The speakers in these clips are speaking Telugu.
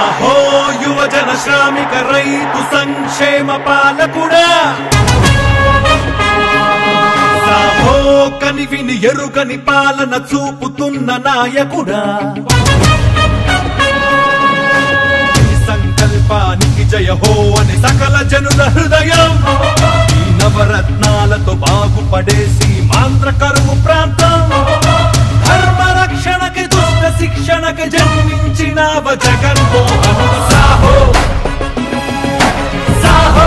సాహో యువజన శ్రామిక రైతు సంక్షేమ పాలకుడా సాహో కనివిని ఎరుగని పాలన చూపుతున్న నాయకుడా ఈ సంకల్పానికి జయ హో అని సకల జనుల హృదయం ఈ నవరత్నాలతో బాగుపడేసి మాంత్ర కరువు ప్రాంతం ధర్మ రక్షణకి దుష్ట శిక్షణకి జన్మించినావ జగన్మోహన్ సాహో సాహో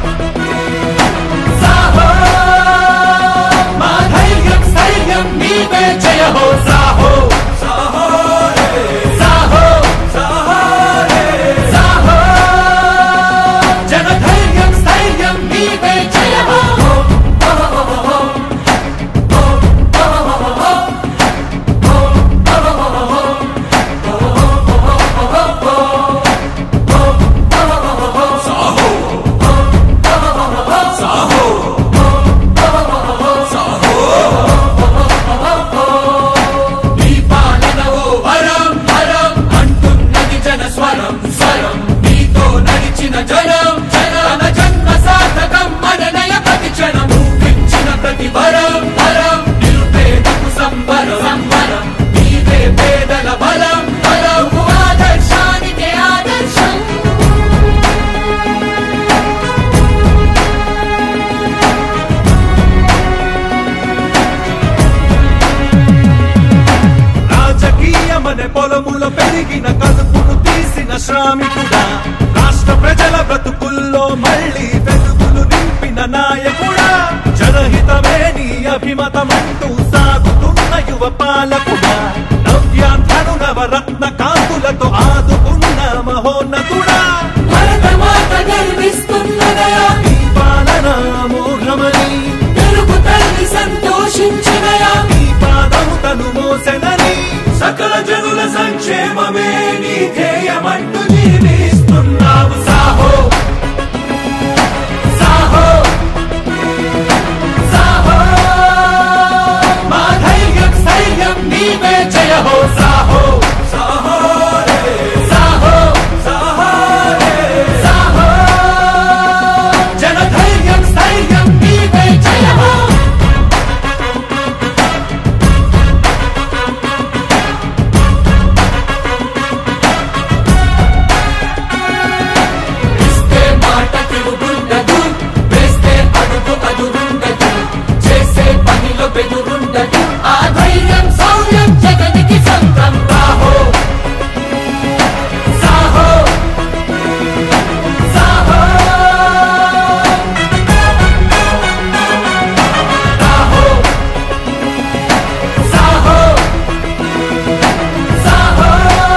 సాహో మా ధైర్యం స్థైర్యం నీవే జయ హో సాహో సాహో సాహో సాహో సాహో జన ధైర్యం స్థైర్యం నీవే జయ హో నీ పాలన ఓ వరం వరం అంటున్నది జన స్వరం స్వరం నీతో నడిచిన జనం జన జన్మ సార్థకం మననయ ప్రతి క్షణం ఇచ్చిన ప్రతి వరం వరం నిరుపేదకు సంబరం సంబరం నీవే పేదల బలం బలం ఆదర్శానికి ఆదర్శం రాజకీయమనే పొలముల పెరిగిన కలుపును తీసిన శ్రామికుడా రాష్ట్ర ప్రజల బ్రతుకుల్లో మళ్ళీ వెలుగులు నింపిన నాయకుడా జనహితమే నీ అభిమతమంటూ సాగుతున్న యువ పాలకుడా నవ్యాంధ్రను నవరత్న కాంతులతో ఆదుకున్న మహోన్నతుడా భరతమాత గర్విస్తున్నదయా నీ పాలన మోఘమని తెలుగు తల్లి సంతోషించినయా నీ పాదము తను మోసెనని సకల జనుల సంక్షేమమే నీ ధ్యేయమంటూ జీవిస్తున్నావు సాహో సాహో సాహో మా ధైర్యం స్థైర్యం నీవే జయ హో సాహో సాహో సాహో సాహో సాహో జన ధైర్యం స్థైర్యం నీవే జయ హో ఇస్తే మాట తిరుగుండదు వేస్తే అడుగు అదురుండదు చేసే పనిలో బెదురుండదు ఆ ధైర్యం శౌర్యం జగనికి సొంతం సాహో సాహో సాహో సాహో సాహో సాహో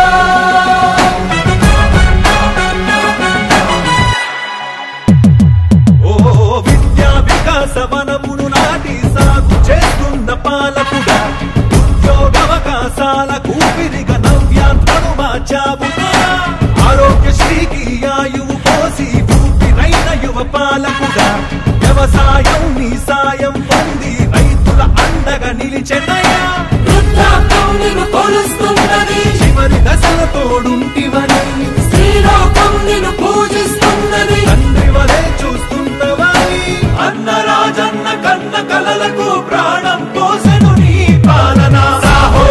ఓ విద్యా వికాస వనమును నాటి సాగు చేస్తున్న పాలకుడా ఉద్యోగవకాశాల కూపిరిగా నవ్యాంధ్రను మార్చావుగా ఆరోగ్యశ్రీకి ఆయువు పోసి ఊపిరైన యువ పాలకుడా వ్యవసాయం నీ సాయం పొంది రైతుల అండగా నిలిచెనయా వృద్ధాప్యం నిన్ను కొలుస్తున్నది చివరి దశల తోడుంటివని శ్రీలోకం నిన్ను పూజిస్తున్నది తండ్రి వలె చూస్తున్నవాని అన్న రాజన్న కన్న కలలకు ప్రాణం పోసెను నీ పాలన సాహో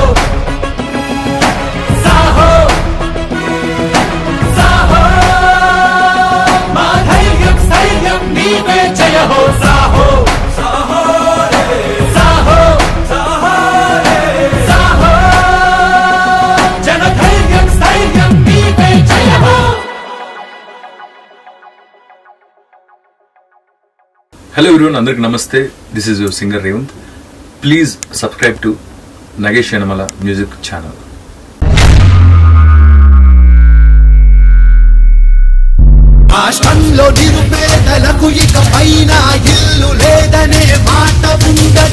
సాహో సాహో మా ధైర్యం స్థైర్యం నీవే జయ హో సాహో సాహో సాహో సాహో సాహో జన ధైర్యం స్థైర్యం నీవే జయ హో హలో ఎవరివన్ అందరికి నమస్తే this is your singer Revanth please subscribe to Nagesh Yanamala music channel రాష్ట్రంలో నిరుపేదలకు ఇక పైన ఇల్లు లేదనే మాట ఉండదు